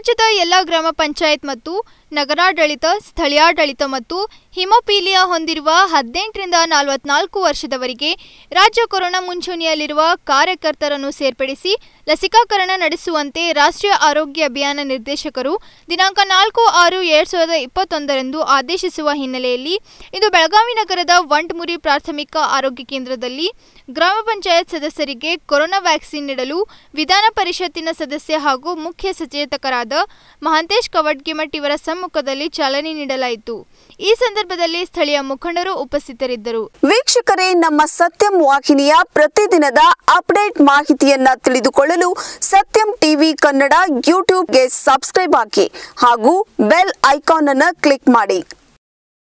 ರಾಜ್ಯದ ಎಲ್ಲ ಗ್ರಾಮ ಪಂಚಾಯತ್ ಮತ್ತು ನಗರಾಡಳಿತ ಸ್ಥಳೀಯಾಡಳಿತ ಮತ್ತು ಹಿಮೋಪೀಲಿಯಾ ಹೊಂದಿರುವ ಹದಿನೆಂಟರಿಂದ ನಲವತ್ನಾಲ್ಕು ವರ್ಷದವರಿಗೆ ರಾಜ್ಯ ಕೊರೋನಾ ಮುಂಚೂಣಿಯಲ್ಲಿರುವ ಕಾರ್ಯಕರ್ತರನ್ನು ಸೇರ್ಪಡಿಸಿ ಲಸಿಕಾಕರಣ ನಡೆಸುವಂತೆ ರಾಷ್ಟ್ರೀಯ ಆರೋಗ್ಯ ಅಭಿಯಾನ ನಿರ್ದೇಶಕರು ದಿನಾಂಕ ನಾಲ್ಕು ಆರು ಎರಡ್ ಸಾವಿರದ ಇಪ್ಪತ್ತೊಂದರಂದು ಆದೇಶಿಸುವ ಹಿನ್ನೆಲೆಯಲ್ಲಿ ಇಂದು ಬೆಳಗಾವಿ ನಗರದ ವಂಟ್ಮುರಿ ಪ್ರಾಥಮಿಕ ಆರೋಗ್ಯ ಕೇಂದ್ರದಲ್ಲಿ ಗ್ರಾಮ ಪಂಚಾಯತ್ ಸದಸ್ಯರಿಗೆ ಕೊರೋನಾ ವ್ಯಾಕ್ಸಿನ್ ನೀಡಲು ವಿಧಾನ ಪರಿಷತ್ತಿನ ಸದಸ್ಯ ಹಾಗೂ ಮುಖ್ಯ ಸಚೇತಕರಾದ ಮಹಾಂತೇಶ್ ಕವಡ್ಗಿಮಠ್ ಇವರ ಸಮ್ಮುಖದಲ್ಲಿ ಚಾಲನೆ ನೀಡಲಾಯಿತು ಈ ಸಂದರ್ಭದಲ್ಲಿ ಸ್ಥಳೀಯ ಮುಖಂಡರು ಉಪಸ್ಥಿತರಿದ್ದರು ವೀಕ್ಷಕರೇ ನಮ್ಮ ಸತ್ಯಂ ವಾಹಿನಿಯ ಪ್ರತಿದಿನದ ಅಪ್ಡೇಟ್ ಮಾಹಿತಿಯನ್ನ ತಿಳಿದುಕೊಳ್ಳಲು ಸತ್ಯಂ ಟಿವಿ ಕನ್ನಡ ಯೂಟ್ಯೂಬ್ಗೆ ಸಬ್ಸ್ಕ್ರೈಬ್ ಹಾಕಿ ಹಾಗೂ ಬೆಲ್ ಐಕಾನ್ ಅನ್ನು ಕ್ಲಿಕ್ ಮಾಡಿ